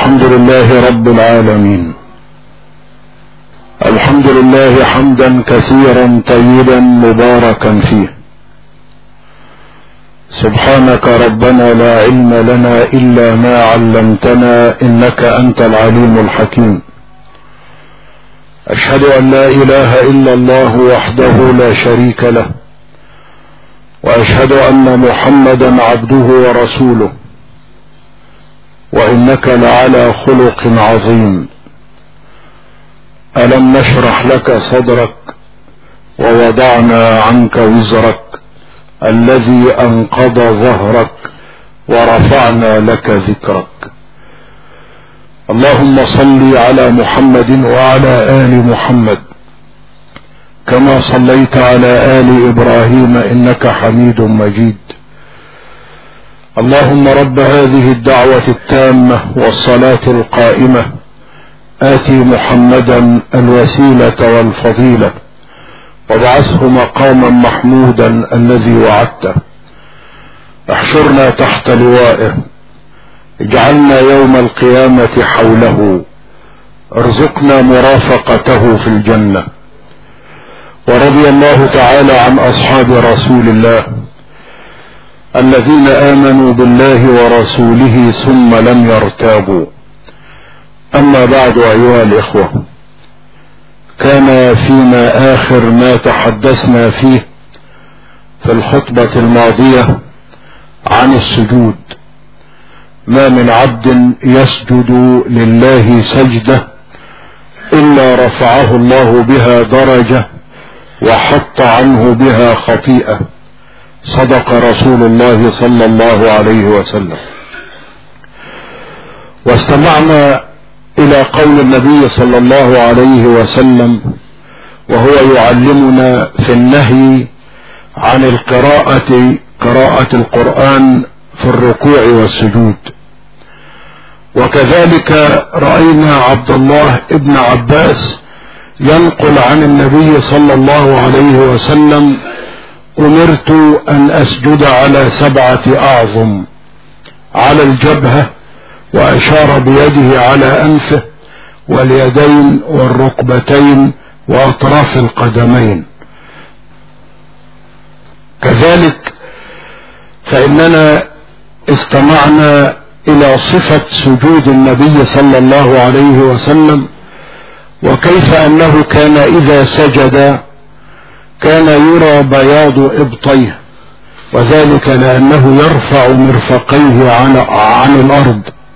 الحمد لله رب العالمين الحمد لله حمدا كثيرا طيبا مباركا فيه سبحانك ربنا لا علم لنا الا ما علمتنا انك انت العليم الحكيم اشهد ان لا اله الا الله وحده لا شريك له واشهد ان محمدا عبده ورسوله وانك لعلى خلق عظيم الم نشرح لك صدرك ووضعنا عنك وزرك الذي انقض ظهرك ورفعنا لك ذكرك اللهم صل على محمد وعلى ال محمد كما صليت على ال ابراهيم انك حميد مجيد اللهم رب هذه الدعوه التامه والصلاه القائمه اتي محمدا الوسيله والفضيله وابعثه مقاما محمودا الذي وعدته احشرنا تحت لوائه اجعلنا يوم القيامه حوله ارزقنا مرافقته في الجنه ورضي الله تعالى عن اصحاب رسول الله الذين امنوا بالله ورسوله ثم لم يرتابوا اما بعد ايها الاخوه كان فيما اخر ما تحدثنا فيه في الخطبه الماضيه عن السجود ما من عبد يسجد لله سجده الا رفعه الله بها درجه وحط عنه بها خطيئه صدق رسول الله صلى الله عليه وسلم واستمعنا الى قول النبي صلى الله عليه وسلم وهو يعلمنا في النهي عن القراءة قراءة القرآن في الركوع والسجود وكذلك رأينا عبد الله ابن عباس ينقل عن النبي صلى الله عليه وسلم امرت ان اسجد على سبعة اعظم على الجبهة واشار بيده على انفه واليدين والركبتين واطراف القدمين كذلك فاننا استمعنا الى صفة سجود النبي صلى الله عليه وسلم وكيف انه كان اذا سجد كان يرى بياض ابطيه وذلك لانه يرفع مرفقيه عن, عن الارض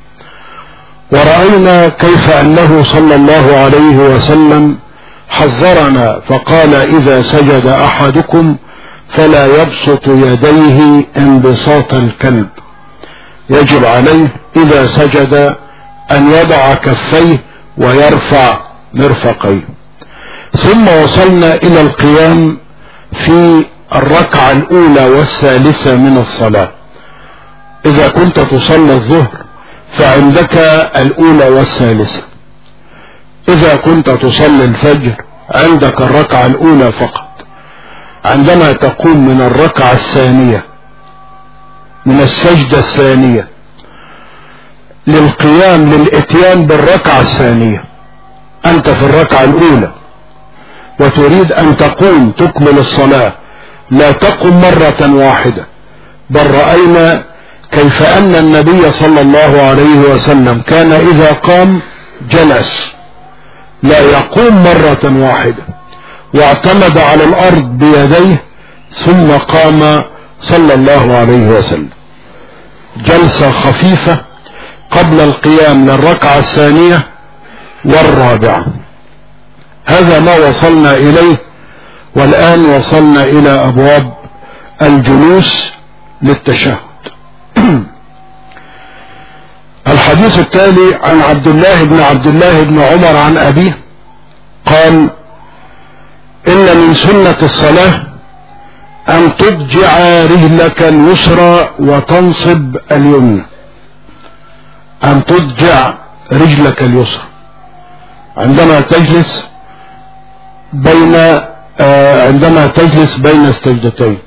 ورأينا كيف انه صلى الله عليه وسلم حذرنا فقال اذا سجد احدكم فلا يبسط يديه انبساط الكلب يجب عليه اذا سجد ان يضع كفيه ويرفع مرفقيه ثم وصلنا الى القيام في الركعة الاولى والثالثة من الصلاة اذا كنت تصلي الظهر فعندك الاولى والثالثة اذا كنت تصلي الفجر عندك الركعة الاولى فقط عندما تقوم من الركعة الثانية من السجدة الثانية للقيام للاتيان بالركعة الثانية انت في الركعة الاولى وتريد ان تقوم تكمل الصلاة لا تقم مرة واحدة بل رأينا كيف ان النبي صلى الله عليه وسلم كان اذا قام جلس لا يقوم مرة واحدة واعتمد على الارض بيديه ثم قام صلى الله عليه وسلم جلسة خفيفة قبل القيام للركعة الثانية والرابعة هذا ما وصلنا اليه والان وصلنا الى ابواب الجلوس للتشهد الحديث التالي عن عبد الله بن عبد الله بن عمر عن ابيه قال ان من سنة الصلاة ان تضجع رجلك اليسرى وتنصب اليمنى ان تضجع رجلك اليسرى عندما تجلس بين آه عندما تجلس بين السجدتين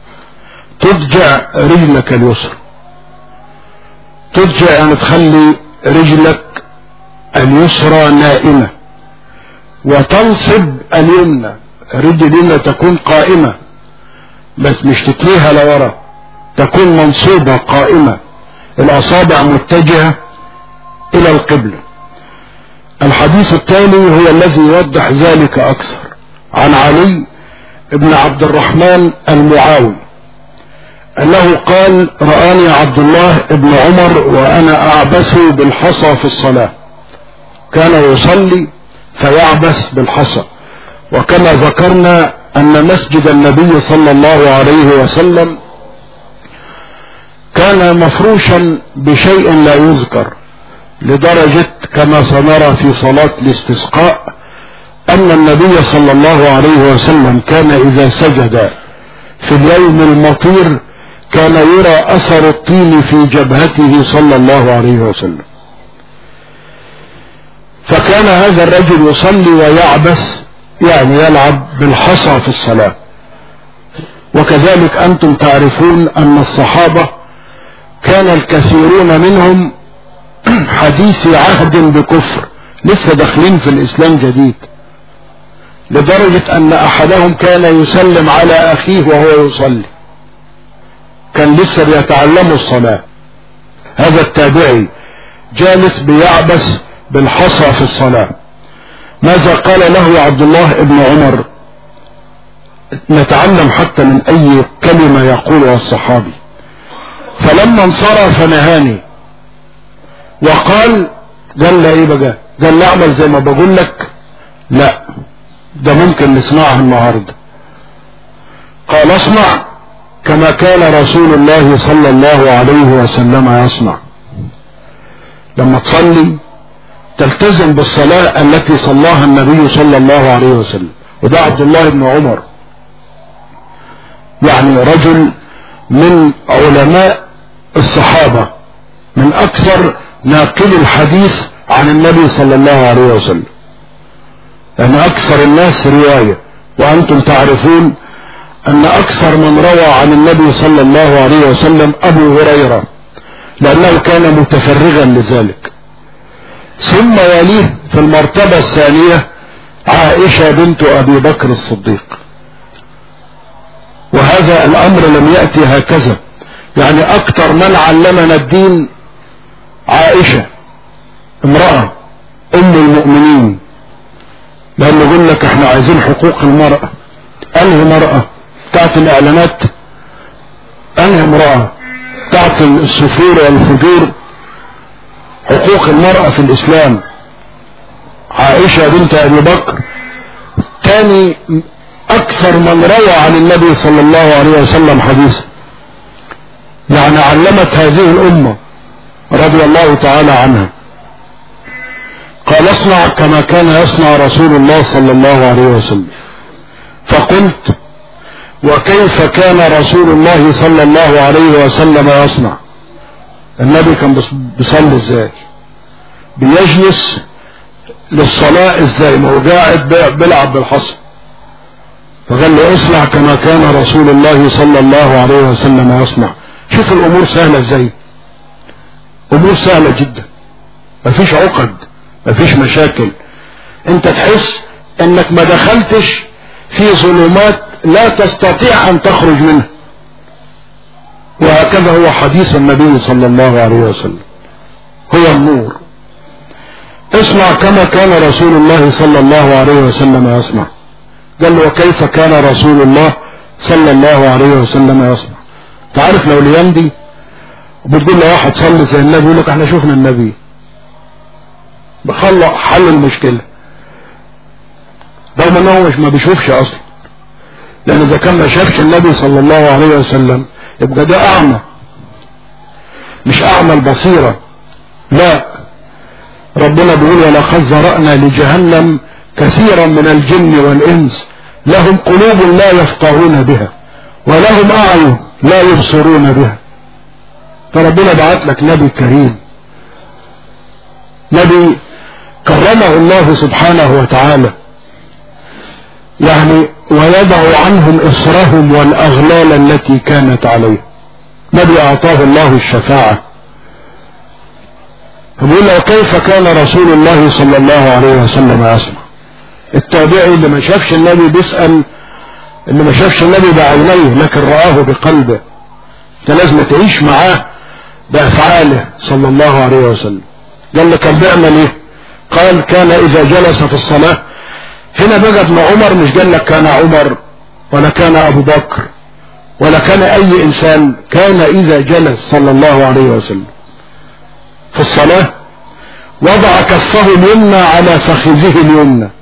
تضجع رجلك اليسرى تضجع يعني تخلي رجلك اليسرى نائمة وتنصب اليمنى الرجل اليمنى تكون قائمة بس مش تتليها لورا تكون منصوبة قائمة الأصابع متجهة إلى القبلة الحديث التالي هو الذي يوضح ذلك أكثر عن علي بن عبد الرحمن المعاوي أنه قال رآني عبد الله بن عمر وأنا أعبث بالحصى في الصلاة كان يصلي فيعبث بالحصى وكما ذكرنا أن مسجد النبي صلى الله عليه وسلم كان مفروشا بشيء لا يذكر لدرجة كما سنرى في صلاة الاستسقاء أن النبي صلى الله عليه وسلم كان إذا سجد في اليوم المطير كان يرى أثر الطين في جبهته صلى الله عليه وسلم فكان هذا الرجل يصلي ويعبث يعني يلعب بالحصى في الصلاة وكذلك أنتم تعرفون أن الصحابة كان الكثيرون منهم حديث عهد بكفر لسه داخلين في الإسلام جديد لدرجة أن أحدهم كان يسلم على أخيه وهو يصلي كان لسه بيتعلموا الصلاة هذا التابعي جالس بيعبس بالحصى في الصلاة ماذا قال له عبد الله بن عمر نتعلم حتى من اي كلمة يقولها الصحابي فلما انصرف نهاني وقال قال لا ايه بقى قال لا اعمل زي ما بقول لك لا ده ممكن نسمعها النهاردة قال اصنع كما كان رسول الله صلى الله عليه وسلم يصنع لما تصلي تلتزم بالصلاة التي صلاها النبي صلى الله عليه وسلم وده عبد الله بن عمر يعني رجل من علماء الصحابة من اكثر ناقل الحديث عن النبي صلى الله عليه وسلم يعني اكثر الناس رواية وانتم تعرفون ان اكثر من روى عن النبي صلى الله عليه وسلم ابو هريرة لانه كان متفرغا لذلك ثم يليه في المرتبة الثانية عائشة بنت ابي بكر الصديق وهذا الامر لم يأتي هكذا يعني اكتر من علمنا الدين عائشة امرأة ام المؤمنين لان يقول لك احنا عايزين حقوق المرأة انهي مرأة بتاعت الاعلانات انهي امرأة بتاعت السفور والفجور حقوق المرأة في الاسلام عائشة بنت ابي بكر تاني اكثر من روى عن النبي صلى الله عليه وسلم حديثا يعني علمت هذه الامة رضي الله تعالى عنها قال اصنع كما كان يصنع رسول الله صلى الله عليه وسلم فقلت وكيف كان رسول الله صلى الله عليه وسلم يصنع النبي كان بيصلي ازاي بيجلس للصلاة ازاي ما هو قاعد بيلعب بالحصى فقال له اصنع كما كان رسول الله صلى الله عليه وسلم يصنع شوف الامور سهلة ازاي امور سهلة جدا مفيش عقد مفيش مشاكل انت تحس انك ما دخلتش في ظلمات لا تستطيع ان تخرج منها وهكذا هو حديث النبي صلى الله عليه وسلم هو النور اصنع كما كان رسول الله صلى الله عليه وسلم يصنع قال له وكيف كان رسول الله صلى الله عليه وسلم يصنع تعرف لو الايام دي بتقول له واحد صلي زي النبي يقول لك احنا شفنا النبي بخلق حل المشكلة رغم انه مش ما بيشوفش اصلا لان اذا كان ما شافش النبي صلى الله عليه وسلم يبقى ده اعمى مش اعمى البصيرة لا ربنا بيقول ولقد ذرأنا لجهنم كثيرا من الجن والانس لهم قلوب لا يفقهون بها ولهم اعين لا يبصرون بها فربنا بعت لك نبي كريم نبي كرمه الله سبحانه وتعالى يعني ويضع عنهم إصرهم والأغلال التي كانت عليه نبي أعطاه الله الشفاعة بيقول له كيف كان رسول الله صلى الله عليه وسلم يصنع التابعي اللي ما شافش النبي بيسأل اللي ما شافش النبي بعينيه لكن رآه بقلبه انت لازم تعيش معاه بأفعاله صلى الله عليه وسلم قال له كان بيعمل ايه قال كان اذا جلس في الصلاة هنا بقى ابن عمر مش قال لك كان عمر ولا كان ابو بكر ولا كان اي انسان كان اذا جلس صلى الله عليه وسلم في الصلاة وضع كفه اليمنى على فخذه اليمنى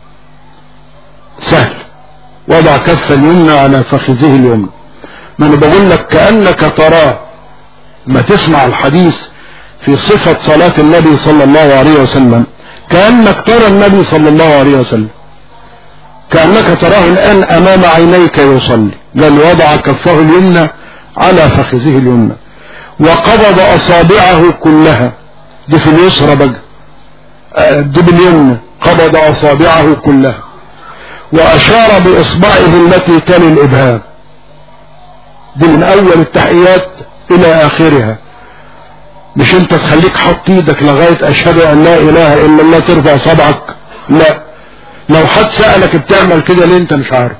سهل وضع كف اليمنى على فخذه اليمنى ما انا بقول لك كأنك تراه ما تسمع الحديث في صفة صلاة النبي صلى الله عليه وسلم كأنك ترى النبي صلى الله عليه وسلم كأنك تراه الآن أمام عينيك يصلي بل وضع كفه اليمنى على فخذه اليمنى وقبض أصابعه كلها دي في اليسرى بقى دي باليمنى قبض أصابعه كلها وأشار بإصبعه التي تلي الإبهام دي من أول التحيات إلى آخرها مش انت تخليك حط ايدك لغاية اشهد ان لا اله الا الله ترفع صبعك لا لو حد سألك بتعمل كده ليه انت مش عارف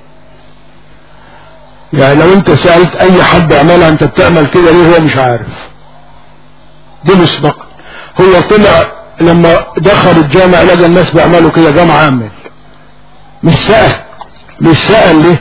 يعني لو انت سألت اي حد اعملها انت بتعمل كده ليه هو مش عارف دي مسبق هو طلع لما دخل الجامع لقى الناس بيعملوا كده قام عامل مش سأل مش سأل ليه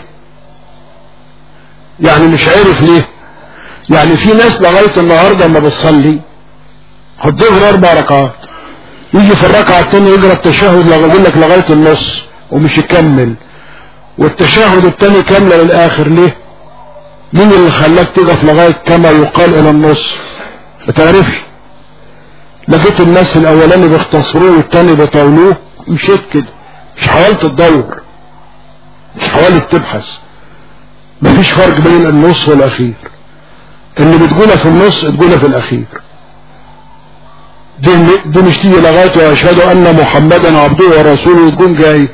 يعني مش عارف ليه يعني في ناس لغاية النهاردة ما بتصلي هتظهر اربع ركعات يجي في الركعة التانية يقرا التشهد لو يقول لك لغاية النص ومش يكمل والتشهد التاني كاملة للاخر ليه مين اللي خلاك تقف لغاية كما يقال الى النص ما تعرفش لقيت الناس الاولاني بيختصروه والتاني بيطولوه مشيت كده مش حاولت تدور مش حاولت تبحث مفيش فرق بين النص والاخير اللي بتقولها في النص تقولها في الاخير دي, دي مش تيجي لغايه واشهد ان محمدا عبده ورسوله تكون جاي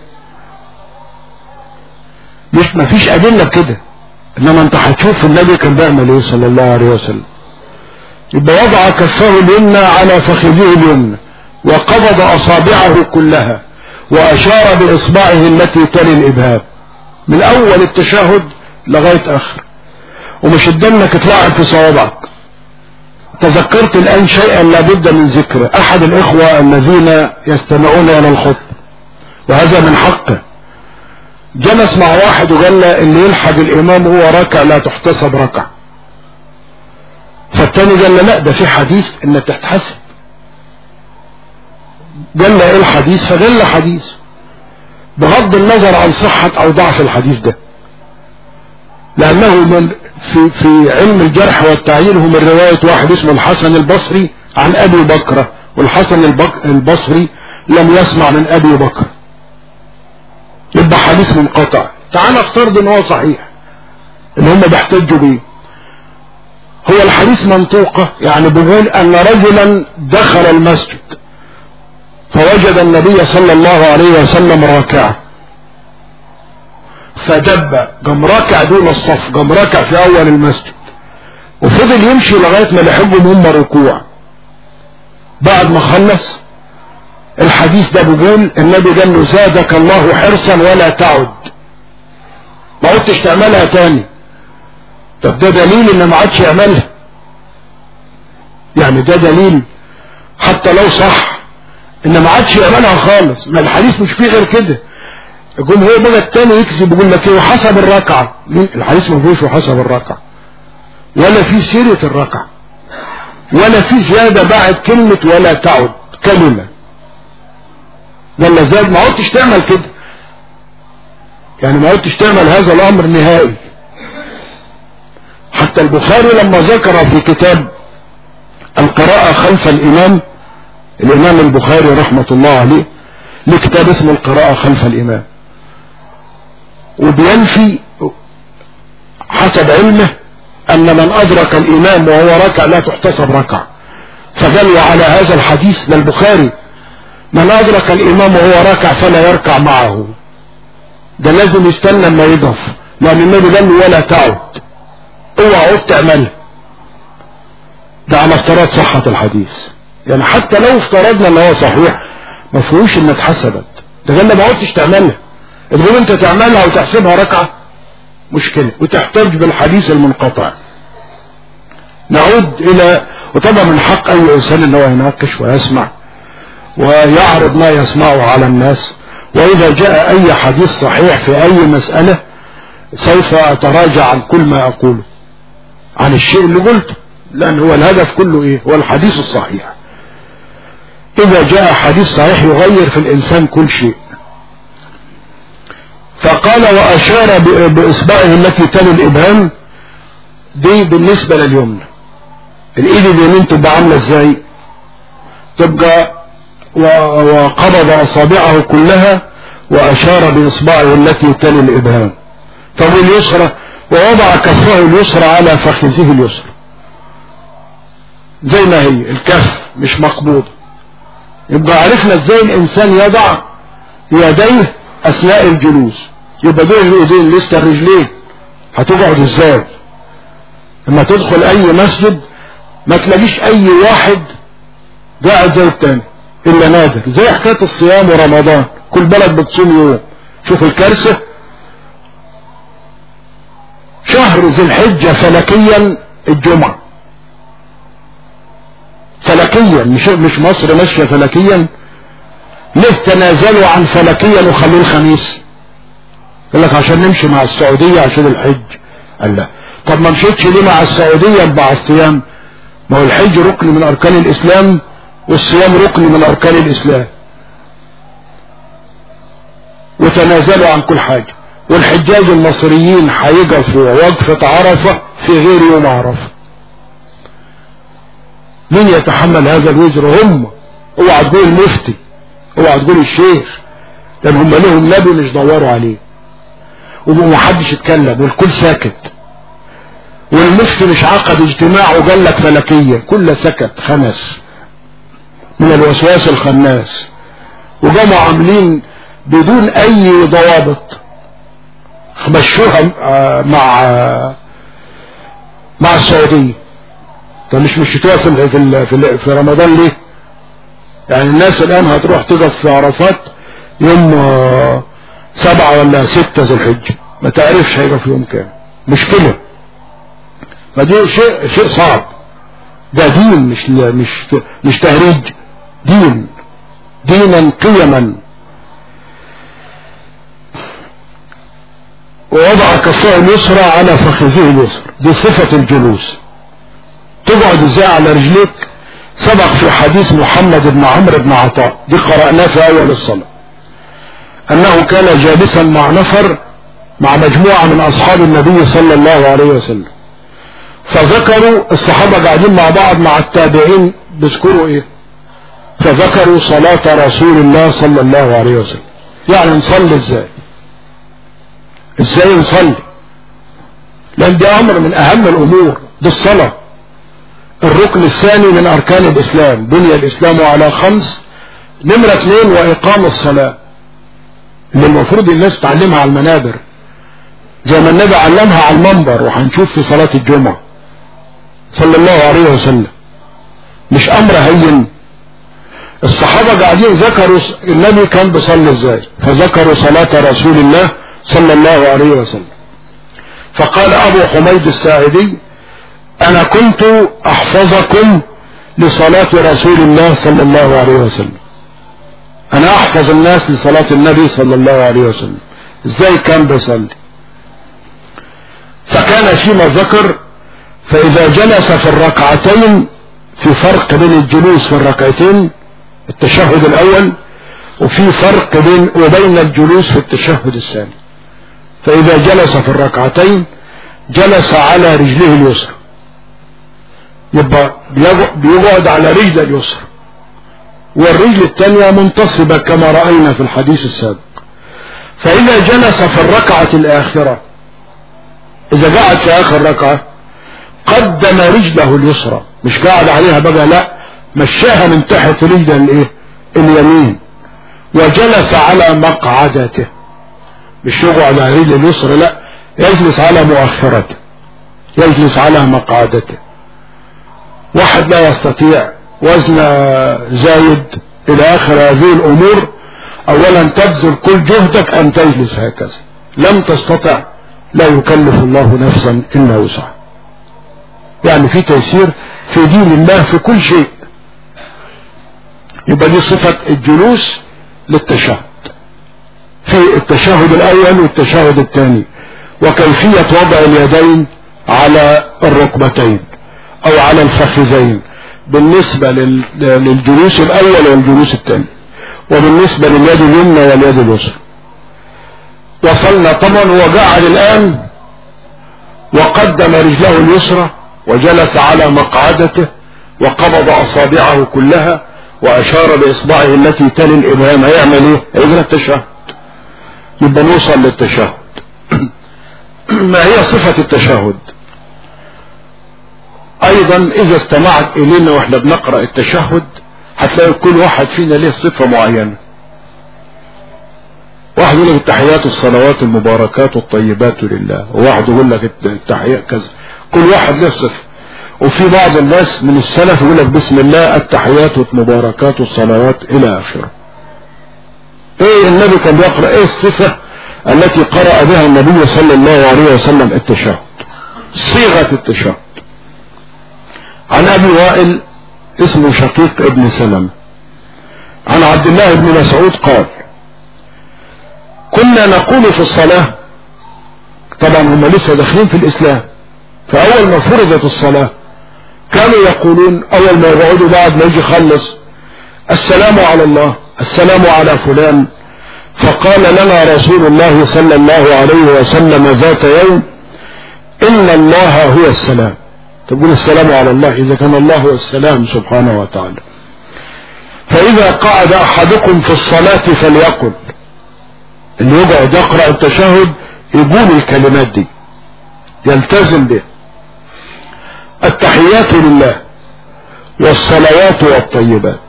مش مفيش ادله بكده انما انت هتشوف النبي كان بيعمل ايه صلى الله عليه وسلم يبقى وضع كفه اليمنى على فخذه اليمنى وقبض اصابعه كلها واشار باصبعه التي تلي الابهام من اول التشهد لغايه اخر ومش قدامك تلعب في صوابعك تذكرت الآن شيئا لابد من ذكره أحد الإخوة الذين يستمعون إلى الخطب وهذا من حقه جلس مع واحد وقال له اللي يلحق الإمام هو ركع لا تحتسب ركع فالتاني قال له لا ده في حديث إن تتحسب قال له إيه الحديث فقال له حديث بغض النظر عن صحة أو ضعف الحديث ده لأنه من في, في علم الجرح والتعيين هو من رواية واحد اسمه الحسن البصري عن أبي بكر والحسن البك البصري لم يسمع من أبي بكر يبقى حديث منقطع تعال افترض ان هو صحيح ان هم بيحتجوا بيه هو الحديث منطوقة يعني بيقول ان رجلا دخل المسجد فوجد النبي صلى الله عليه وسلم راكعا فدب قام راكع دون الصف قام راكع في اول المسجد وفضل يمشي لغاية ما لحقهم هم ركوع بعد ما خلص الحديث ده بيقول النبي قال له زادك الله حرصا ولا تعد ما عدتش تعملها تاني طب ده دليل ان ما عادش يعملها يعني ده دليل حتى لو صح ان ما عادش يعملها خالص ما الحديث مش فيه غير كده يقوم هو بقى التاني يكذب يقول لك ايه وحسب الركعة الحديث ما فيهوش وحسب الركعة ولا في سيرة الركعة ولا في زيادة بعد كلمة ولا تعد كلمة ولا زاد ما عدتش تعمل كده يعني ما عدتش تعمل هذا الامر نهائي حتى البخاري لما ذكر في كتاب القراءة خلف الامام الامام البخاري رحمة الله عليه لكتاب اسمه القراءة خلف الامام وبينفي حسب علمه ان من ادرك الامام وهو ركع لا تحتسب ركع فقال وعلى هذا الحديث للبخاري من ادرك الامام وهو راكع فلا يركع معه ده لازم يستنى اما يقف لان النبي قال له ولا تعد اوعى عد تعملها ده على افتراض صحة الحديث يعني حتى لو افترضنا ان هو صحيح ما فيهوش ان اتحسبت ده غير ما عدتش تعملها تقول انت تعملها وتحسبها ركعة مشكلة وتحتاج بالحديث المنقطع نعود الى وطبعا من حق اي انسان ان هو يناقش ويسمع ويعرض ما يسمعه على الناس واذا جاء اي حديث صحيح في اي مسألة سوف اتراجع عن كل ما اقوله عن الشيء اللي قلته لان هو الهدف كله ايه هو الحديث الصحيح اذا جاء حديث صحيح يغير في الانسان كل شيء فقال واشار باصبعه التي تلي الابهام دي بالنسبة لليمنى الايد اليمين تبقى عاملة ازاي تبقى وقبض اصابعه كلها واشار باصبعه التي تلي الابهام طب اليسرى ووضع كفه اليسرى على فخذه اليسرى زي ما هي الكف مش مقبوضة يبقى عرفنا ازاي الانسان يضع يديه اثناء الجلوس يبقى دول الايدين لسه الرجلين هتقعد ازاي لما تدخل اي مسجد ما تلاقيش اي واحد قاعد زي التاني الا نادر زي حكاية الصيام ورمضان كل بلد بتصوم يوم شوف الكارثة شهر ذي الحجة فلكيا الجمعة فلكيا مش مش مصر ماشية فلكيا ليه تنازلوا عن فلكيا وخلوه الخميس يقول لك عشان نمشي مع السعودية عشان الحج قال لا طب ما مشيتش ليه مع السعودية مع الصيام ما هو الحج ركن من اركان الاسلام والصيام ركن من اركان الاسلام وتنازلوا عن كل حاجة والحجاج المصريين هيقفوا وقفة عرفة في غير يوم عرفة مين يتحمل هذا الوزر هم اوعى تقول المفتي اوعى تقول الشيخ لان هم لهم نبي مش دوروا عليه ومحدش يتكلم والكل ساكت والمفتي مش عقد اجتماع وقال لك فلكية كل سكت خمس من الوسواس الخناس وقاموا عاملين بدون اي ضوابط مشوها مع مع السعودية طب مش مشيتوها في في في, في رمضان ليه يعني الناس الان هتروح تقف في عرفات يوم سبعة ولا ستة ذي الحجة ما تعرفش هيبقى في يوم كام مشكلة فدي شيء شيء صعب ده دين مش مش مش تهريج دين دينا قيما ووضع كفه اليسرى على فخذه اليسرى دي صفة الجلوس تقعد ازاي على رجليك سبق في حديث محمد بن عمرو بن عطاء دي قرأناه في اول الصلاة انه كان جالسا مع نفر مع مجموعة من اصحاب النبي صلى الله عليه وسلم فذكروا الصحابة قاعدين مع بعض مع التابعين بيذكروا ايه فذكروا صلاة رسول الله صلى الله عليه وسلم يعني نصلي ازاي ازاي نصلي لان دي امر من اهم الامور دي الصلاة الركن الثاني من اركان الاسلام بني الاسلام على خمس نمرة اثنين واقام الصلاة اللي المفروض الناس تعلمها على المنابر زي ما النبي علمها على المنبر وهنشوف في صلاة الجمعة صلى الله عليه وسلم مش امر هين الصحابة قاعدين ذكروا النبي كان بيصلي ازاي فذكروا صلاة رسول الله صلى الله عليه وسلم فقال ابو حميد الساعدي انا كنت احفظكم لصلاة رسول الله صلى الله عليه وسلم انا احفظ الناس لصلاة النبي صلى الله عليه وسلم ازاي كان بيصلي فكان فيما ذكر فاذا جلس في الركعتين في فرق بين الجلوس في الركعتين التشهد الاول وفي فرق بين وبين الجلوس في التشهد الثاني فاذا جلس في الركعتين جلس على رجله اليسرى يبقى بيقعد على رجل اليسرى والرجل الثانية منتصبة كما رأينا في الحديث السابق فإذا جلس في الركعة الآخرة إذا قعد في آخر ركعة قدم رجله اليسرى مش قاعد عليها بقى لا مشاها من تحت رجل الايه اليمين وجلس على مقعدته مش يقعد على رجل اليسرى لا يجلس على مؤخرته يجلس على مقعدته واحد لا يستطيع وزن زايد الى اخر هذه الامور اولا تبذل كل جهدك ان تجلس هكذا لم تستطع لا يكلف الله نفسا الا وسعها يعني في تيسير في دين الله في كل شيء يبقى دي صفة الجلوس للتشهد في التشهد الاول والتشهد الثاني وكيفية وضع اليدين على الركبتين او على الفخذين بالنسبة للجلوس الاول والجلوس الثاني وبالنسبة لليد اليمنى واليد اليسرى وصلنا طبعا هو قاعد الان وقدم رجله اليسرى وجلس على مقعدته وقبض اصابعه كلها واشار باصبعه التي تلي الابهام هيعمل ايه هيجرى التشهد يبقى نوصل للتشهد ما هي صفة التشهد ايضا اذا استمعت الينا واحنا بنقرأ التشهد هتلاقي كل واحد فينا له صفة معينة واحد يقول لك التحيات الصلوات المباركات الطيبات لله وواحد يقول لك التحيات كذا كل واحد له صفة وفي بعض الناس من السلف يقول لك بسم الله التحيات والمباركات والصلوات الى اخره ايه النبي كان بيقرأ ايه الصفة التي قرأ بها النبي صلى الله عليه وسلم التشهد صيغة التشهد عن ابي وائل اسمه شقيق ابن سلم عن عبد الله بن مسعود قال كنا نقول في الصلاة طبعا هم لسه داخلين في الاسلام فاول ما فرضت الصلاة كانوا يقولون اول ما يقعدوا بعد ما يجي يخلص السلام على الله السلام على فلان فقال لنا رسول الله صلى الله عليه وسلم ذات يوم ان الله هو السلام تقول السلام على الله اذا كان الله هو السلام سبحانه وتعالى فاذا قعد احدكم في الصلاة فليقل اللي يقعد يقرأ التشهد يقول الكلمات دي يلتزم بها التحيات لله والصلوات والطيبات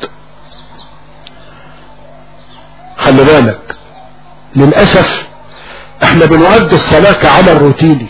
خلي بالك للأسف احنا بنؤدي الصلاة كعمل روتيني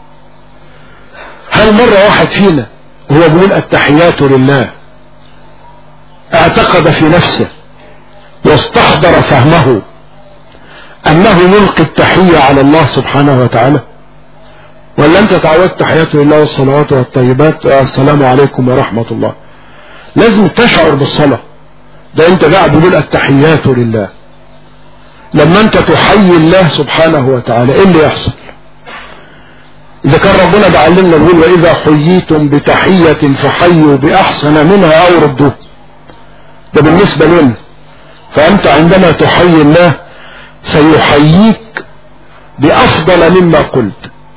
هل مرة واحد فينا هو بيقول التحيات لله اعتقد في نفسه واستحضر فهمه انه يلقي التحية على الله سبحانه وتعالى ولا انت تعودت تحيات لله والصلوات والطيبات السلام عليكم ورحمة الله لازم تشعر بالصلاة ده انت قاعد بيقول التحيات لله لما انت تحيي الله سبحانه وتعالى ايه اللي يحصل اذا كان ربنا بعلمنا نقول واذا حييتم بتحية فحيوا باحسن منها او ردوه ده بالنسبة لنا فانت عندما تحيي الله سيحييك بافضل مما قلت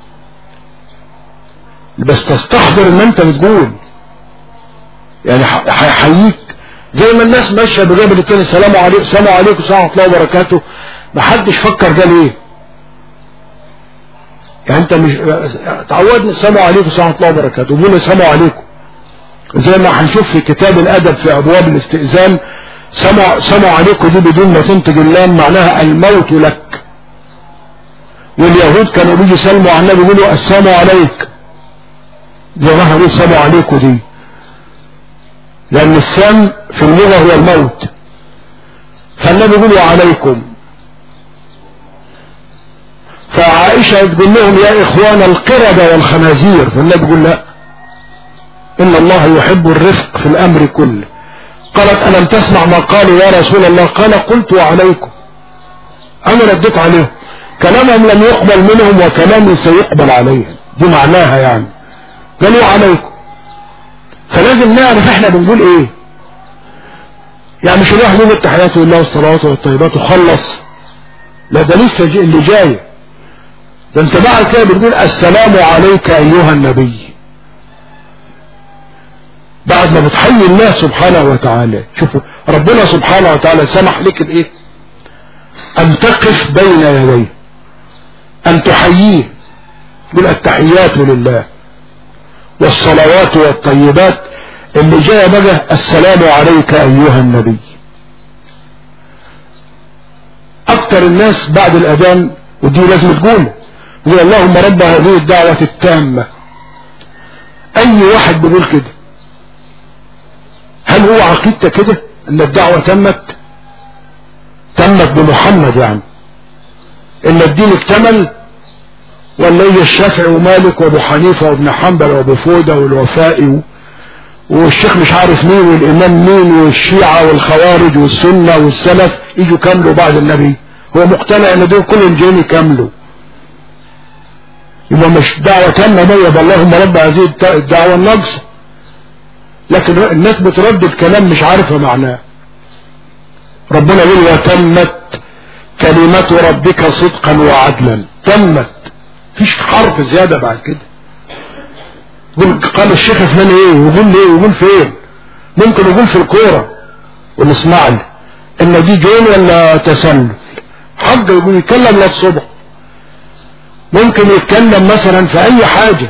بس تستحضر ان انت بتقول يعني هيحييك زي ما الناس ماشيه بجانب التاني السلام عليكم السلام عليكم ورحمه الله وبركاته ما حدش فكر ده ليه يعني انت مش تعودنا السلام عليكم ورحمه الله وبركاته وبقول السلام عليكم زي ما هنشوف في كتاب الادب في ابواب الاستئذان سمع سمع عليكم دي بدون ما تنتج اللام معناها الموت لك واليهود كانوا بيجي يسلموا على النبي يقولوا السلام عليك زي ما احنا السلام عليكم دي لان السام في اللغة هو الموت فالنبي يقول عليكم فعائشة تقول لهم يا اخوان القردة والخنازير فالنبي يقول لا ان الله يحب الرفق في الامر كله قالت الم تسمع ما قالوا يا رسول الله قال قلت وعليكم انا رديت عليهم كلامهم لم يقبل منهم وكلامي سيقبل عليهم دي معناها يعني قالوا عليكم فلازم نعرف احنا بنقول ايه يعني مش الواحد يقول التحيات لله والصلوات والطيبات وخلص لا ده لسه اللي جاي ده انت بعد كده بتقول السلام عليك ايها النبي بعد ما بتحيي الله سبحانه وتعالى شوفوا ربنا سبحانه وتعالى سمح لك الايه ان تقف بين يديه ان تحييه تقول التحيات لله والصلوات والطيبات اللي جاء بقى السلام عليك ايها النبي اكتر الناس بعد الاذان ودي لازم تقول يقول اللهم رب هذه الدعوة التامة اي واحد بيقول كده هل هو عقيدتك كده ان الدعوة تمت تمت بمحمد يعني ان الدين اكتمل ولا يجي الشافعي ومالك وابو حنيفة وابن حنبل وابو فودة والوفائي والشيخ مش عارف مين والامام مين والشيعة والخوارج والسنة والسلف يجوا كاملوا بعد النبي هو مقتنع ان دول كلهم جايين يكملوا يبقى مش دعوة تامة مية اللهم رب هذه الدعوة الناقصة لكن الناس بتردد كلام مش عارفة معناه ربنا يقول وتمت كلمة ربك صدقا وعدلا تمت فيش حرف زيادة بعد كده يقول قال الشيخ فلان ايه ويقول ليه ويقول فين ممكن يقول في الكورة ونسمع له ان دي جول ولا تسلل حق يقول يتكلم للصبح ممكن يتكلم مثلا في اي حاجة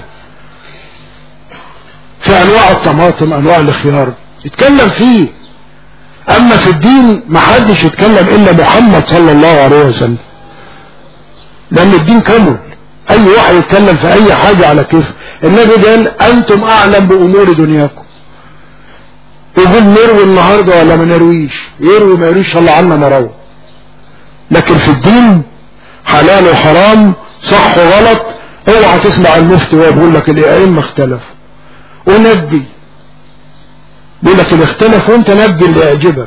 في انواع الطماطم انواع الخيار يتكلم فيه اما في الدين ما حدش يتكلم الا محمد صلى الله عليه وسلم لان الدين كامل اي واحد يتكلم في اي حاجة على كيف النبي قال انتم اعلم بامور دنياكم يقول نروي النهاردة ولا ما نرويش يروي ما يرويش الله عنا مروي لكن في الدين حلال وحرام صح وغلط اوعى تسمع المفتي وهو بيقول لك الائمه اختلفوا ونبي بيقول لك اللي اختلف وانت نبي اللي يعجبك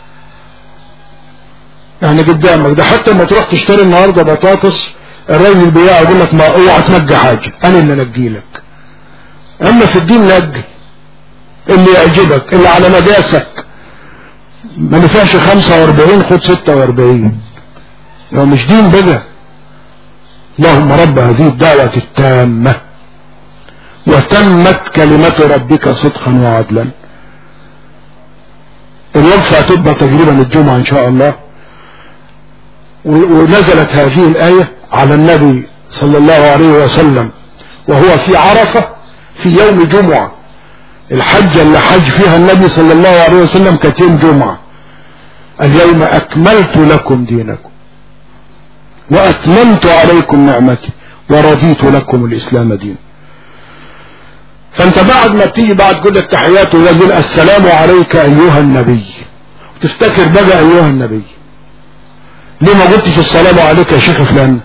يعني قدامك ده حتى لما تروح تشتري النهارده بطاطس الراجل البياع يقول لك ما اوعى تنجي حاجه انا اللي انجي لك اما في الدين نجي اللي يعجبك اللي على مقاسك ما نفعش 45 خد 46 لو مش دين بقى اللهم رب هذه الدعوة التامة وتمت كلمة ربك صدقا وعدلا الوقفة هتبقى تقريبا الجمعة ان شاء الله ونزلت هذه الآية على النبي صلى الله عليه وسلم وهو في عرفة في يوم جمعة الحجة اللي حج فيها النبي صلى الله عليه وسلم كانت يوم جمعة اليوم أكملت لكم دينكم وأتممت عليكم نعمتي ورضيت لكم الإسلام دين فانت بعد ما بتيجي بعد كل التحيات ويقول السلام عليك أيها النبي وتفتكر بقى أيها النبي ليه ما قلتش السلام عليك يا شيخ فلان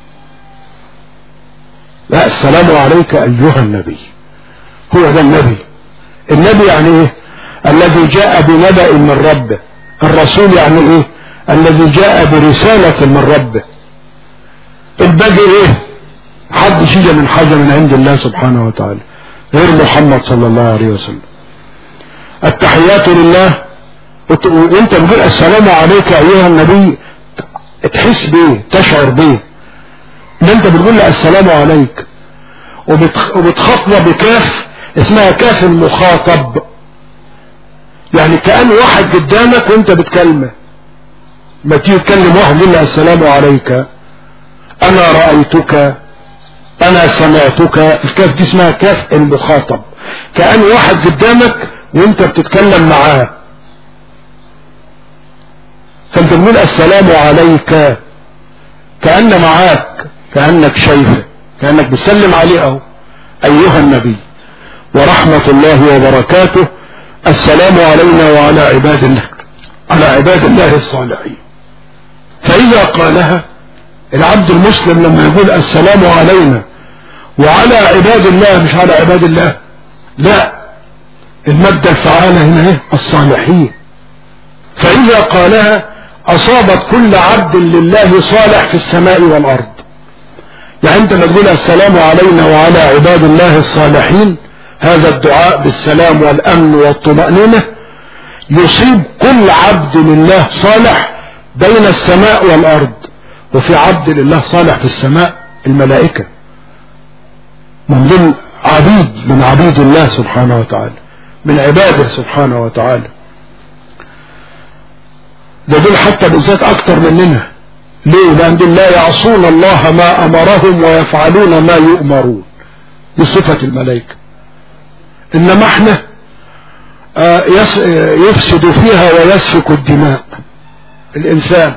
لا السلام عليك أيها النبي هو ده النبي النبي يعني ايه الذي جاء بنبأ من ربه الرسول يعني ايه الذي جاء برسالة من ربه الباقي ايه حد شيء من حاجة من عند الله سبحانه وتعالى غير محمد صلى الله عليه وسلم التحيات لله وانت بتقول السلام عليك ايها النبي تحس بيه تشعر بيه ان انت بتقول له السلام عليك وبتخاطبه بكاف اسمها كاف المخاطب يعني كأن واحد قدامك وانت بتكلمه ما تيجي تكلم واحد يقول له السلام عليك انا رأيتك انا سمعتك الكاف دي اسمها كاف المخاطب كأن واحد قدامك وانت بتتكلم معاه فانت تقول السلام عليك كأن معاك كأنك شايفه كأنك بتسلم عليه اهو ايها النبي ورحمة الله وبركاته السلام علينا وعلى عباد الله على عباد الله الصالحين فإذا قالها العبد المسلم لما يقول السلام علينا وعلى عباد الله مش على عباد الله لا المادة الفعالة هنا ايه الصالحين فإذا قالها أصابت كل عبد لله صالح في السماء والأرض يعني أنت لما تقول السلام علينا وعلى عباد الله الصالحين هذا الدعاء بالسلام والأمن والطمأنينة يصيب كل عبد لله صالح بين السماء والأرض وفي عبد لله صالح في السماء الملائكة من ضمن عبيد من عبيد الله سبحانه وتعالى من عباده سبحانه وتعالى ده دول حتى بالذات اكتر مننا ليه لان دول لا يعصون الله ما امرهم ويفعلون ما يؤمرون دي صفة الملائكة انما احنا يفسد فيها ويسفك الدماء الانسان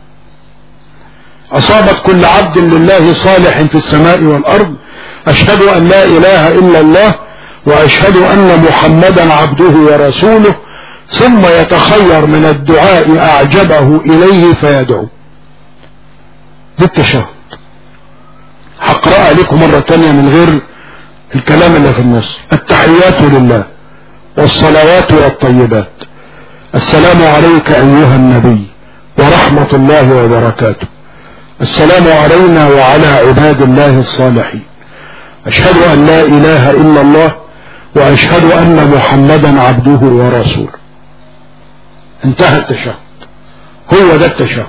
اصابت كل عبد لله صالح في السماء والارض اشهد ان لا اله الا الله واشهد ان محمدا عبده ورسوله ثم يتخير من الدعاء أعجبه إليه فيدعو دي التشهد هقرأها لكم مرة تانية من غير الكلام اللي في النص التحيات لله والصلوات والطيبات السلام عليك أيها النبي ورحمة الله وبركاته السلام علينا وعلى عباد الله الصالحين أشهد أن لا إله إلا الله وأشهد أن محمدا عبده ورسوله انتهى التشهد هو ده التشهد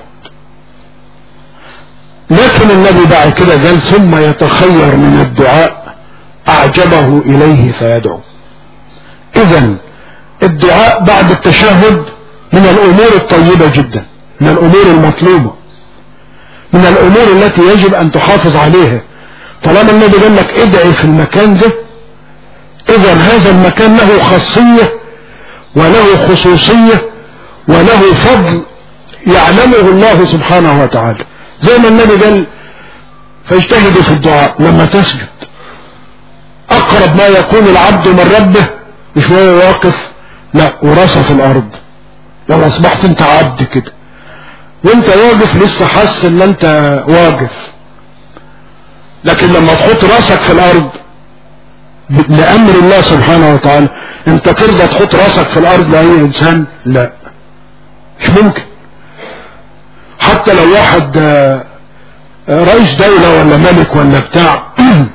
لكن النبي بعد كده قال ثم يتخير من الدعاء أعجبه إليه فيدعو إذا الدعاء بعد التشهد من الأمور الطيبة جدا من الأمور المطلوبة من الأمور التي يجب أن تحافظ عليها طالما النبي قال لك ادعي في المكان ده إذا هذا المكان له خاصية وله خصوصية وله فضل يعلمه الله سبحانه وتعالى زي ما النبي قال فاجتهدوا في الدعاء لما تسجد اقرب ما يكون العبد من ربه مش وهو واقف لا وراسه في الارض لو اصبحت انت عبد كده وانت واقف لسه حاسس ان انت واقف لكن لما تحط راسك في الارض لامر الله سبحانه وتعالى انت ترضى تحط راسك في الارض لاي انسان لا مش ممكن حتى لو واحد رئيس دولة ولا ملك ولا بتاع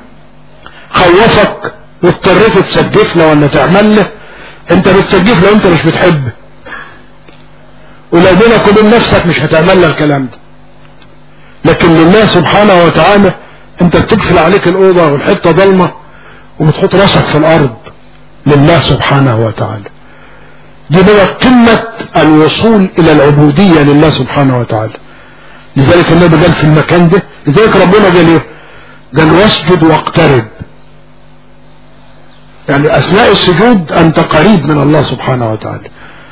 خوفك واضطريت تسجف له ولا تعمل له انت بتسجف له انت مش بتحبه ولو بينك وبين نفسك مش هتعمل له الكلام ده لكن لله سبحانه وتعالى انت بتقفل عليك الاوضه والحته ضلمه وبتحط راسك في الارض لله سبحانه وتعالى دي بقى قمة الوصول الى العبودية لله سبحانه وتعالى لذلك النبي قال في المكان ده لذلك ربنا قال ايه قال واسجد واقترب يعني اثناء السجود انت قريب من الله سبحانه وتعالى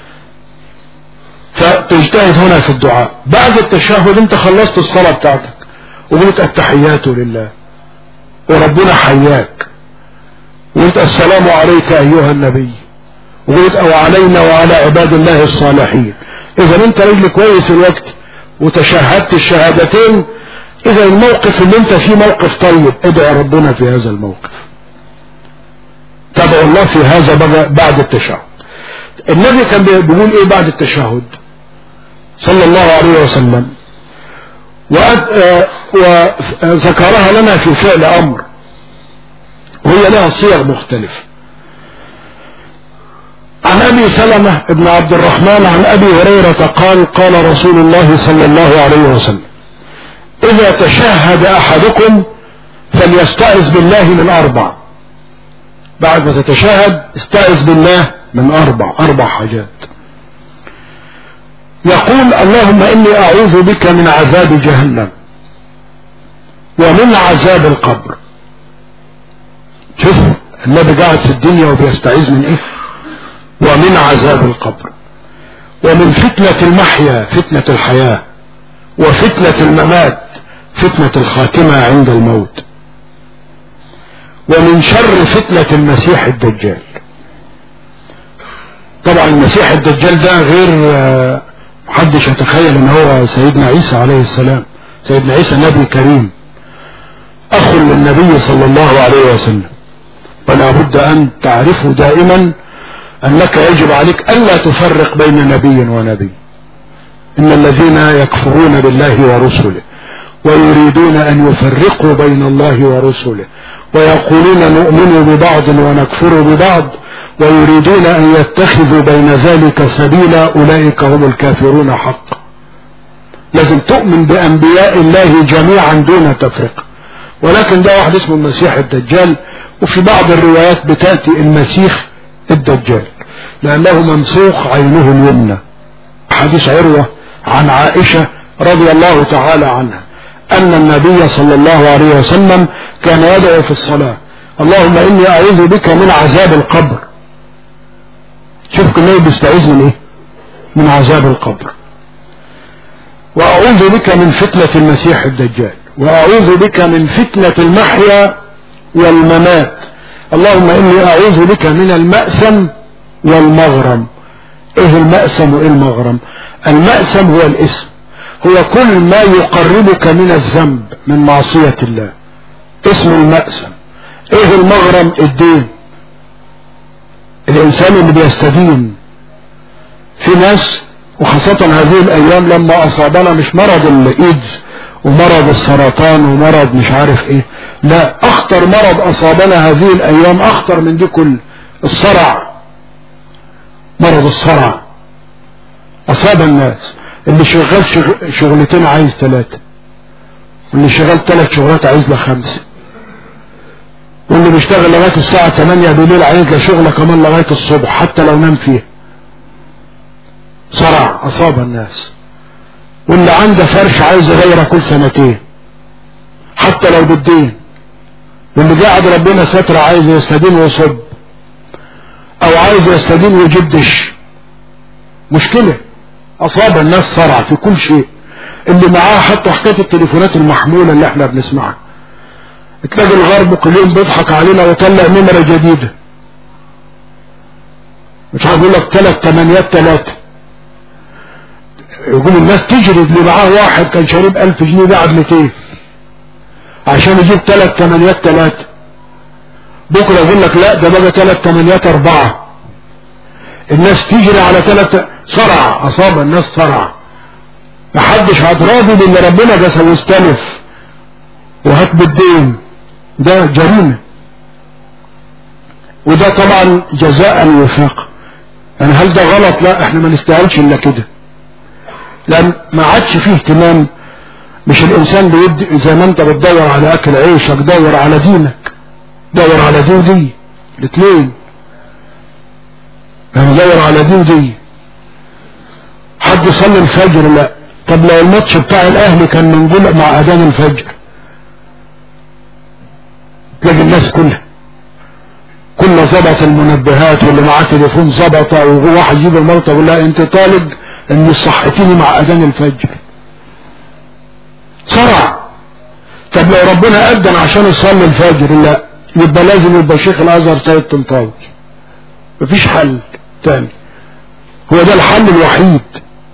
فتجتهد هنا في الدعاء بعد التشهد انت خلصت الصلاة بتاعتك وقلت التحيات لله وربنا حياك وقلت السلام عليك ايها النبي وقلت او علينا وعلى عباد الله الصالحين اذا انت رجل كويس الوقت وتشهدت الشهادتين اذا الموقف اللي انت فيه موقف طيب ادعي ربنا في هذا الموقف تدعو الله في هذا بعد التشهد النبي كان بيقول ايه بعد التشهد صلى الله عليه وسلم وذكرها لنا في فعل امر وهي لها صيغ مختلفه عن ابي سلمة بن عبد الرحمن عن ابي هريرة قال قال رسول الله صلى الله عليه وسلم اذا تشهد احدكم فليستعذ بالله من اربع بعد ما تتشهد استعذ بالله من اربع اربع حاجات يقول اللهم اني اعوذ بك من عذاب جهنم ومن عذاب القبر شوف النبي قاعد في الدنيا وبيستعيذ من ايه ومن عذاب القبر ومن فتنة المحيا فتنة الحياة وفتنة الممات فتنة الخاتمة عند الموت ومن شر فتنة المسيح الدجال طبعا المسيح الدجال ده غير محدش يتخيل ان هو سيدنا عيسى عليه السلام سيدنا عيسى نبي كريم اخ للنبي صلى الله عليه وسلم ولا بد ان تعرفه دائما انك يجب عليك الا تفرق بين نبي ونبي ان الذين يكفرون بالله ورسله ويريدون ان يفرقوا بين الله ورسله ويقولون نؤمن ببعض ونكفر ببعض ويريدون ان يتخذوا بين ذلك سبيلا اولئك هم الكافرون حقا لازم تؤمن بانبياء الله جميعا دون تفرقه ولكن ده واحد اسمه المسيح الدجال وفي بعض الروايات بتاتي المسيح الدجال لأنه ممسوخ عينه اليمنى حديث عروة عن عائشة رضي الله تعالى عنها أن النبي صلى الله عليه وسلم كان يدعو في الصلاة اللهم إني أعوذ بك من عذاب القبر شوف النبي بيستعيذ من إيه من عذاب القبر وأعوذ بك من فتنة المسيح الدجال وأعوذ بك من فتنة المحيا والممات اللهم إني أعوذ بك من المأسم والمغرم ايه المأسم وايه المغرم المأسم هو الاسم هو كل ما يقربك من الذنب من معصية الله اسم المأسم ايه المغرم الدين الانسان اللي بيستدين في ناس وخاصة هذه الايام لما اصابنا مش مرض الايدز ومرض السرطان ومرض مش عارف ايه لا اخطر مرض اصابنا هذه الايام اخطر من دي كل الصرع مرض الصرع اصاب الناس اللي شغال شغ... شغلتين عايز ثلاثة واللي شغال ثلاث شغلات عايز له خمسة واللي بيشتغل لغاية الساعة 8 بالليل عايز له شغلة كمان لغاية الصبح حتى لو نام فيها صرع اصاب الناس واللي عنده فرش عايز يغيره كل سنتين حتى لو بالدين واللي قاعد ربنا ستر عايز يستدين ويصب او عايز يستدين ويجدش مشكلة اصاب الناس صرع في كل شيء اللي معاه حتى حكاية التليفونات المحمولة اللي احنا بنسمعها تلاقي الغرب كل يوم بيضحك علينا ويطلع نمرة جديدة مش عارف يقول لك ثلاث تمانيات ثلاثة يقول الناس تجري اللي معاه واحد كان شارب ألف جنيه بعد 200 عشان يجيب ثلاث تمانيات ثلاثة بكرة يقول لك لا ده بقى ثلاث تمانيات أربعة الناس تجري على ثلاث صرع أصاب الناس صرع محدش هتراضي باللي ربنا ده واستلف وهات بالدين ده جريمة وده طبعا جزاء الوفاق يعني هل ده غلط لا احنا ما نستاهلش الا كده لان ما عادش فيه اهتمام مش الانسان بيدي زي ما انت بتدور على اكل عيشك دور على دينك دور على دي ودي الاثنين يعني دور على دي ودي حد يصلي الفجر لا طب لو الماتش بتاع الاهلي كان منجول مع اذان الفجر تلاقي الناس كلها كل ظبط المنبهات واللي معاه تليفون ظبطه وهو واحد يجيب المرته يقول لها انت طالب ان صحتيني مع اذان الفجر صرع طب لو ربنا اذن عشان يصلي الفجر لا يبقى لازم يبقى شيخ الازهر سيد طنطاوي مفيش حل تاني هو ده الحل الوحيد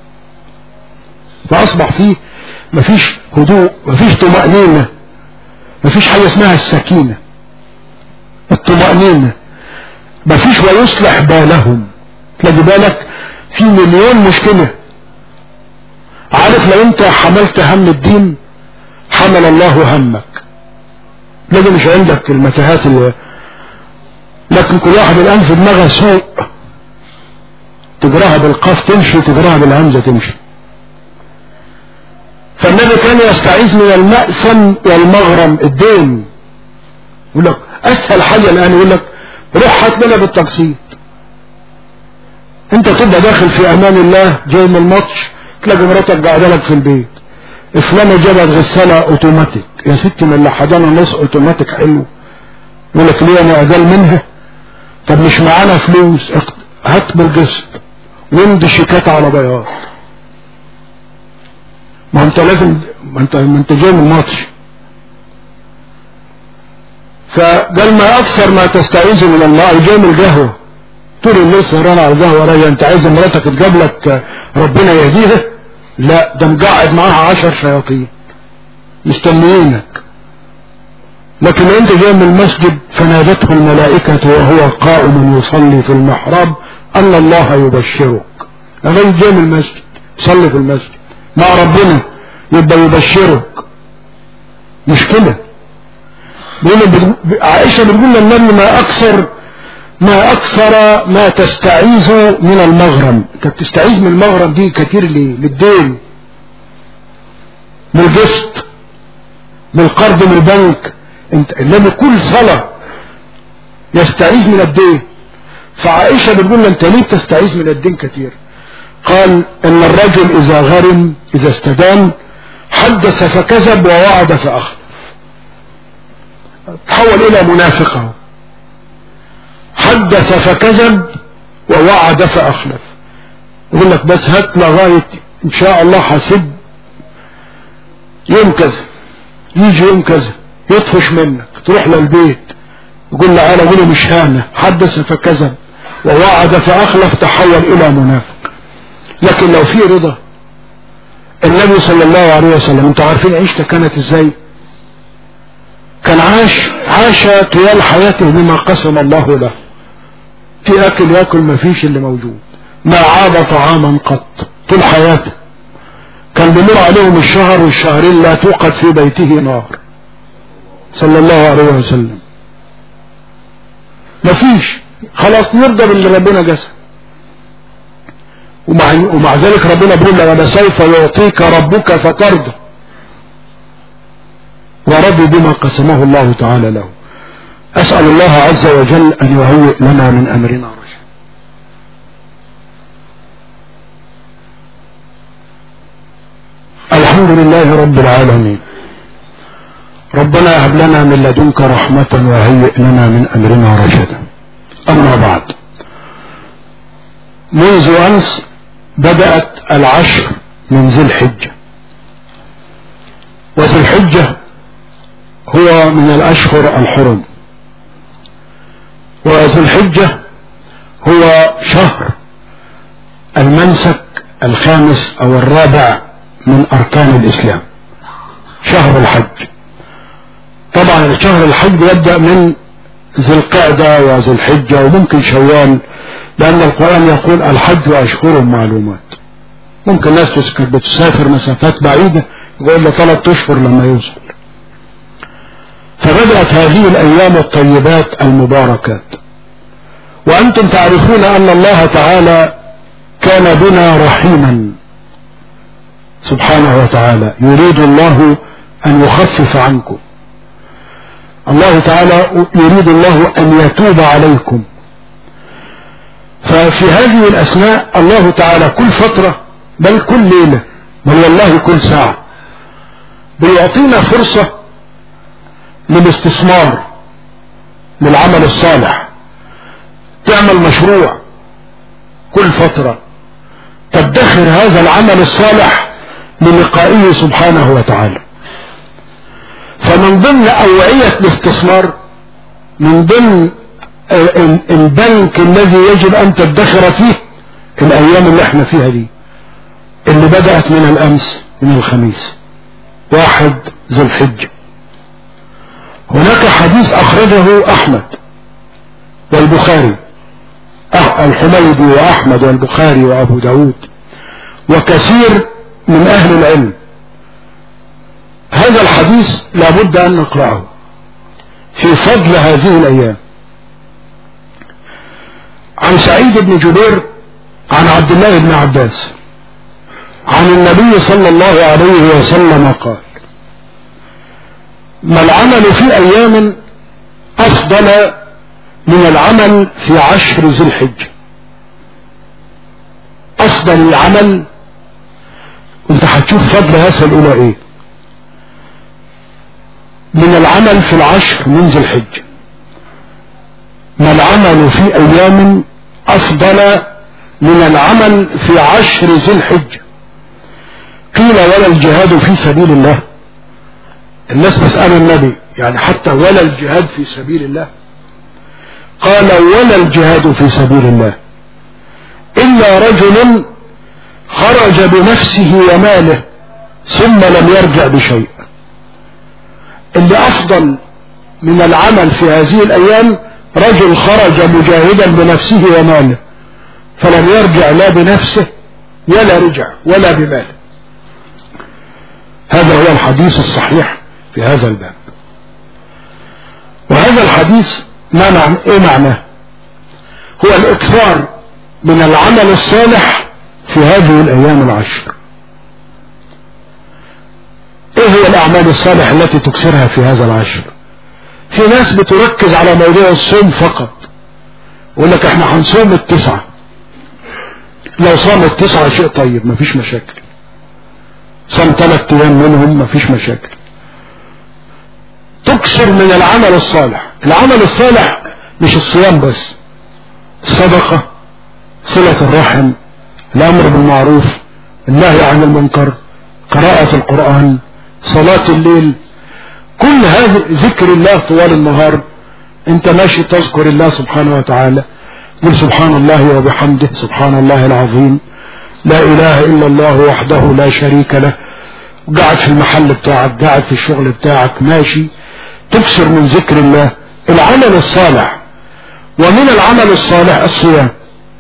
فاصبح فيه مفيش هدوء مفيش طمأنينة مفيش حاجة اسمها السكينة الطمأنينة مفيش ويصلح بالهم تلاقي بالك في مليون مشكلة عارف لو انت حملت هم الدين حمل الله همك لازم مش عندك المتاهات اللي لكن كل واحد الان في دماغه سوء تجراها بالقاف تمشي وتجراها بالهمزة تمشي فالنبي كان يستعيذ من المأسم والمغرم الدين يقول لك اسهل حاجة الان يقول لك روح هات لنا بالتقسيط انت تبقى داخل في امان الله جاي من الماتش تلاقي مراتك قاعده لك في البيت فلانه جابت غساله اوتوماتيك يا ستي من اللي حضانه نص اوتوماتيك حلو يقول لك ليه انا اقدل منها طب مش معانا فلوس هات بالقسط وامضي شيكات على بياض ما انت لازم ما انت ما انت جاي من الماتش فقال ما اكثر ما تستعيذ من الماء جاي من القهوه طول الليل سهران على القهوه رايا انت عايز مراتك تجيب لك ربنا يهديها لا ده مقعد معاها عشر شياطين مستنيينك لكن انت جاي من المسجد فنادته الملائكة وهو قائم يصلي في المحراب ان الله يبشرك الراجل جاي من المسجد صلي في المسجد مع ربنا يبقى يبشرك مشكلة بيقول عائشة بتقول للنبي ما اكثر ما اكثر ما تستعيذ من المغرم انت بتستعيذ من المغرم دي كتير ليه للدين من القسط من القرض من البنك انت لما كل صلاة يستعيذ من الدين فعائشة بتقول له انت ليه تستعيذ من الدين كتير قال ان الرجل اذا غرم اذا استدان حدث فكذب ووعد فاخلف تحول الى منافقه حدث فكذب ووعد فاخلف يقول لك بس هات لغاية ان شاء الله حسب يوم كذا يجي يوم كذا يطفش منك تروح للبيت يقول له انا اقول مش هانة حدث فكذب ووعد فأخلف تحول إلى منافق لكن لو في رضا النبي صلى الله عليه وسلم انتوا عارفين عيشته كانت ازاي كان عاش عاش طوال حياته بما قسم الله له في اكل ياكل ما فيش اللي موجود ما عاب طعاما قط طول حياته كان بيمر عليهم الشهر والشهرين لا توقد في بيته نار صلى الله عليه وسلم مفيش خلاص نرضى باللي ربنا جسد ومع, ومع ذلك ربنا بيقول له ولسوف يعطيك ربك فترضى ورضي بما قسمه الله تعالى له أسأل الله عز وجل أن يهيئ لنا من أمرنا رشدا الحمد لله رب العالمين ربنا هب لنا من لدنك رحمة وهيئ لنا من أمرنا رشدا أما بعد منذ أمس بدأت العشر من ذي الحجة وذي الحجة هو من الأشهر الحرم وذي الحجة هو شهر المنسك الخامس أو الرابع من أركان الإسلام شهر الحج طبعا شهر الحج يبدأ من ذي القعدة وذي الحجة وممكن شوال لأن القرآن يقول الحج أشهر معلومات ممكن ناس بتسافر مسافات بعيدة يقول له ثلاث أشهر لما يوصل فبدأت هذه الأيام الطيبات المباركات وأنتم تعرفون أن الله تعالى كان بنا رحيما سبحانه وتعالى يريد الله أن يخفف عنكم الله تعالى يريد الله أن يتوب عليكم ففي هذه الأثناء الله تعالى كل فترة بل كل ليلة بل والله كل ساعة بيعطينا فرصة للاستثمار للعمل الصالح تعمل مشروع كل فترة تدخر هذا العمل الصالح للقائه سبحانه وتعالى فمن ضمن أوعية الاستثمار من ضمن البنك الذي يجب أن تدخر فيه الأيام اللي احنا فيها دي اللي بدأت من الأمس من الخميس واحد ذو الحجة هناك حديث أخرجه أحمد والبخاري الحميدي وأحمد والبخاري وأبو داود وكثير من أهل العلم هذا الحديث لابد أن نقرأه في فضل هذه الأيام عن سعيد بن جبير عن عبد الله بن عباس عن النبي صلى الله عليه وسلم قال ما العمل في أيام أفضل من العمل في عشر ذي الحجة أفضل العمل انت هتشوف فضل هذا الأولى ايه من العمل في العشر من ذي الحجة ما العمل في أيام أفضل من العمل في عشر ذي الحجة قيل ولا الجهاد في سبيل الله الناس تسأل النبي يعني حتى ولا الجهاد في سبيل الله قال ولا الجهاد في سبيل الله إلا رجل خرج بنفسه وماله ثم لم يرجع بشيء اللي أفضل من العمل في هذه الأيام رجل خرج مجاهدا بنفسه وماله فلم يرجع لا بنفسه ولا رجع ولا بماله هذا هو الحديث الصحيح في هذا الباب وهذا الحديث ما معنى ايه معناه هو الاكثار من العمل الصالح في هذه الايام العشر ايه هي الاعمال الصالحة التي تكسرها في هذا العشر في ناس بتركز على موضوع الصوم فقط يقول لك احنا هنصوم التسعة لو صام التسعة شيء طيب مفيش مشاكل صام ثلاث ايام منهم مفيش مشاكل تكسر من العمل الصالح العمل الصالح مش الصيام بس الصدقة صلة الرحم الامر بالمعروف النهي عن المنكر قراءة القرآن صلاة الليل كل هذا ذكر الله طوال النهار انت ماشي تذكر الله سبحانه وتعالى قل سبحان الله وبحمده سبحان الله العظيم لا اله الا الله وحده لا شريك له قاعد في المحل بتاعك قاعد في الشغل بتاعك ماشي تكسر من ذكر الله العمل الصالح ومن العمل الصالح الصيام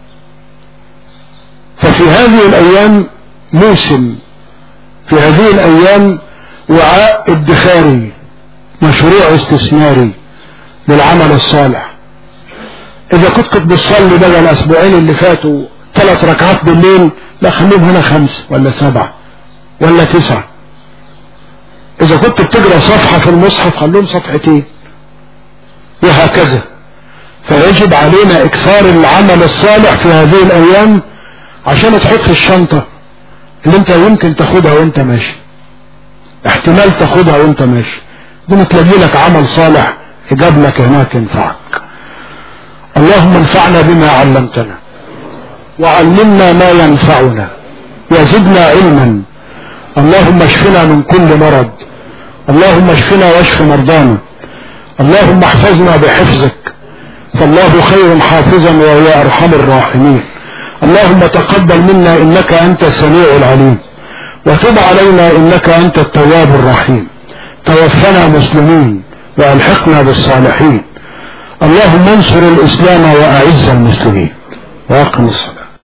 ففي هذه الايام موسم في هذه الايام وعاء ادخاري مشروع استثماري للعمل الصالح اذا كنت بتصلي بقى الاسبوعين اللي فاتوا ثلاث ركعات بالليل لا خليهم هنا خمس ولا سبعة ولا تسعة اذا كنت بتقرا صفحة في المصحف خليهم صفحتين وهكذا فيجب علينا اكثار العمل الصالح في هذه الايام عشان تحط في الشنطة اللي انت يمكن تاخدها وانت ماشي احتمال تاخدها وانت ماشي دي تلاقي لك عمل صالح يجاب لك هناك ينفعك اللهم انفعنا بما علمتنا وعلمنا ما ينفعنا وزدنا علما اللهم اشفنا من كل مرض اللهم اشفنا واشف مرضانا اللهم احفظنا بحفظك فالله خير حافظا وهو ارحم الراحمين اللهم تقبل منا انك انت السميع العليم وتب علينا انك انت التواب الرحيم توفنا مسلمين والحقنا بالصالحين اللهم انصر الاسلام واعز المسلمين واقم الصلاه